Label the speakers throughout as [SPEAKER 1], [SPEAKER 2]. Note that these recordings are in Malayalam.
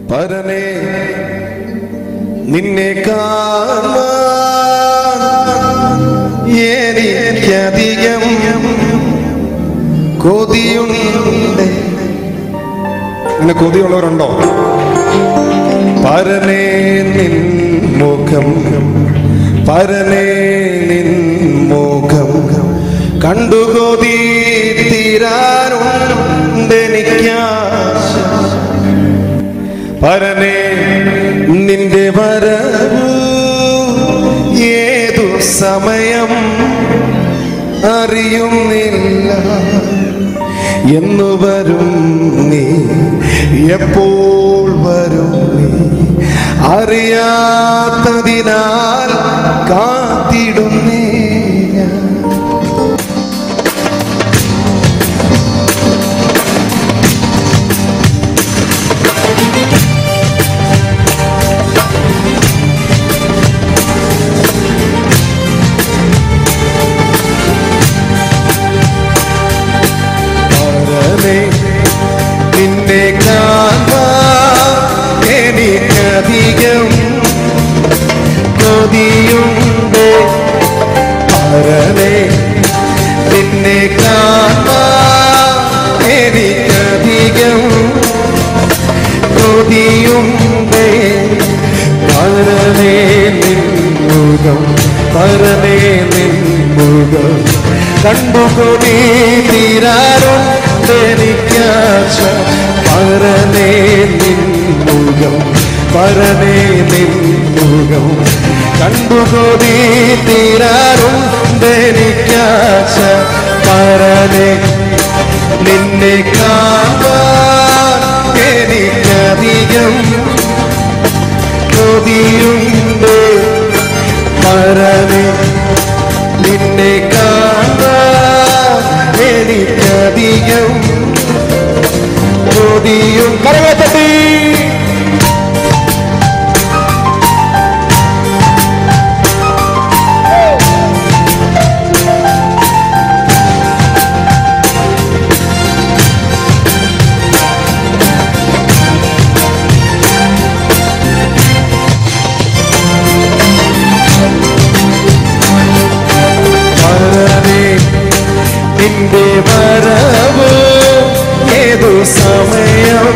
[SPEAKER 1] പരനെ നിന്നെ കാണാൻ എനിക്കധികം കൊതിയുണ്ട് അങ്ങനെ കൊതിയുള്ളവരുണ്ടോ പരനെ നിൻ മുഖം പരനെ നിൻ മുഖം കണ്ടു കൊതി തീരാറുണ്ടെനിക്കാശ പരനെ നിന്റെ വരവ് ഏതു സമയം അറിയുന്നില്ല എന്നു വരും നീ എപ്പോൾ വരും നീ അറിയാത്തതിനാൽ കാത്തിടുന്നേ ഞാൻ. പരനെ നിന്നെ കാണാൻ എനിക്കധികം കൊതിയുണ്ട് പരനെ നിന്നെ കാണാൻ എനിക്കധികം കൊതിയുണ്ട് പരനെ നിൻമുഖം പരനെ നിൻമുഖം കണ്ടുകൊടി തീരാറുണ്ടെനിക്കാശ പരനെ നിൻമുഖം പരനെ നിൻമുഖം കണ്ടുകൊടി തീരാറുണ്ടെനിക്കാശ പരനെ നിന്നെ കാണാൻ എനിക്കധികം കൊതിയുണ്ട് പരനെ നിന്നെ കാണാൻ എനിക്കധികം കൊതിയും കരകത്തട്ടി പരനെ നിന്റെ വരവ് ഏതു സമയം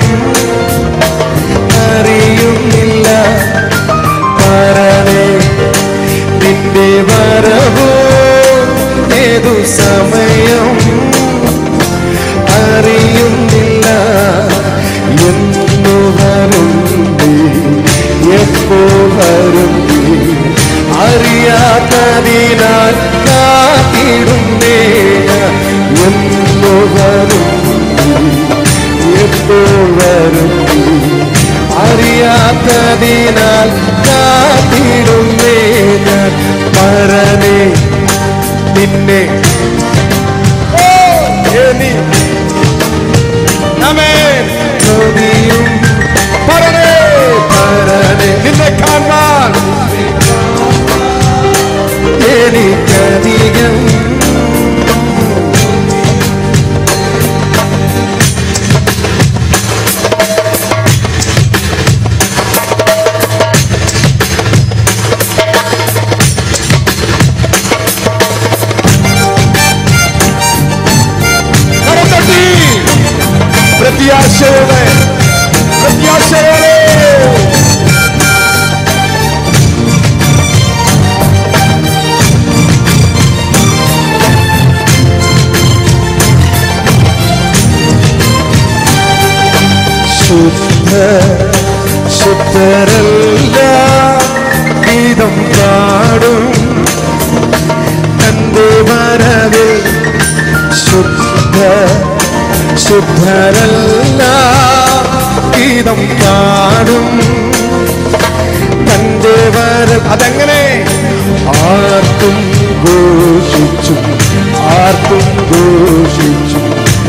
[SPEAKER 1] അറിയുന്നില്ല പരനെ നിന്റെ വരവ് ഏതു സമയം അറിയുന്നില്ല എന്നു വരും നീ എപ്പോൾ വരും നീ അറിയാത്തതിനാൽ കാത്തിടുന്നേ എന്നു വരും നീ എപ്പോൾ വരും നീ അറിയാത്തതിനാൽ കാത്തിടുന്നേ ഞാൻ പരനെ നിന്നെ ഓ, എനി ആമേൻ. കൊതിയും പരനെ പരനെ നിന്നെ കാണാൻ എനിക്കധികം കരത്തട്ടി പ്രത്യാശയോടെ പ്രത്യാശയോടെ ശുദ്ധ ശുദ്ധരല്ല ഗീതം പാടും തന്റെ വരവിൽ ശുദ്ധ ശുദ്ധരല്ല ഗീതം പാടും തന്റെ വരം അതെങ്ങനെ ആർക്കും ഘോഷിച്ചു ആർക്കും ഘോഷിച്ചു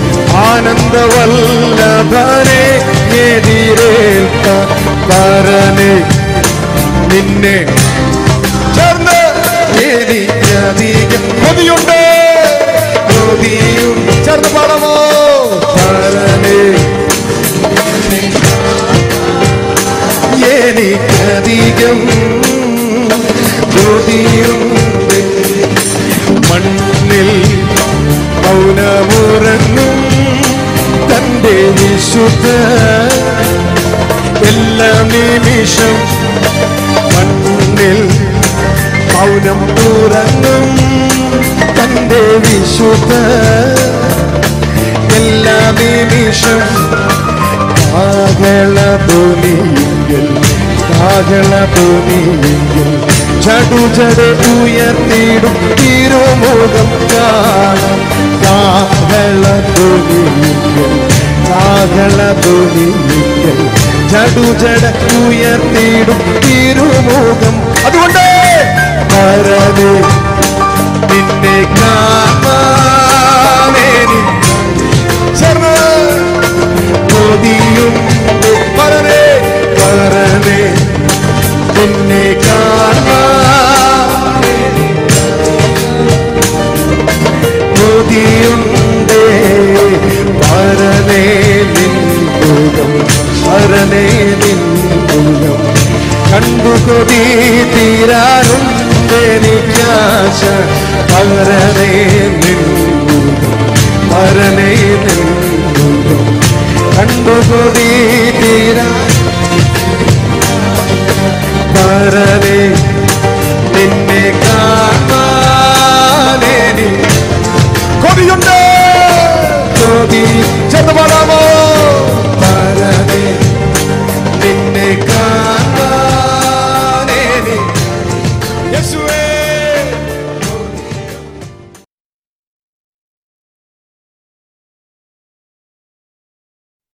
[SPEAKER 1] ആനന്ദവല്ലഭനെ എതിരേൽക്ക പരനെ നിന്നെ ചേർന്ന് എനിക്കധികം കൊതിയുണ്ട് കൊതിയും ചേർന്ന് പാടാമോ പരനെ അധികം ജ്യോതിയുണ്ട് മണ്ണിൽ മൗനമുറങ്ങും തന്റെ വിശുദ്ധ എല്ലാ നിമിഷം മണ്ണിൽ മൗനം തുറങ്ങും തന്റെ വിശുദ്ധ എല്ലാ നിമിഷം കാഹള ധ്വനിയെങ്കിൽ കാഹള ധ്വനിയെങ്കിൽ ചടുചട ഉയർത്തിയിടും തിരുമുഖം കാണാം കാഹള ധ്വനിയെങ്കിൽ കാഹള ധ്വനിയെങ്കിൽ ചടുചട ഉയർത്തിയിടും തിരുമുഖം അതുകൊണ്ട് പരനെ നിന്നെ കാണാനേനി ചേർന്ന് കൊതിയും പരനെ പരനെ നിന്നെ കാണാൻ കൊതിയുണ്ടേ പരനെ നിൻമുഖം പരനെ നിൻമുഖം കണ്ടു കൊതി തീരാറുണ്ടെനിക്കാശ പരനെ നിൻമുഖം പരനെ നിൻമുഖം കണ്ടു കൊതി തീരാ പരനെ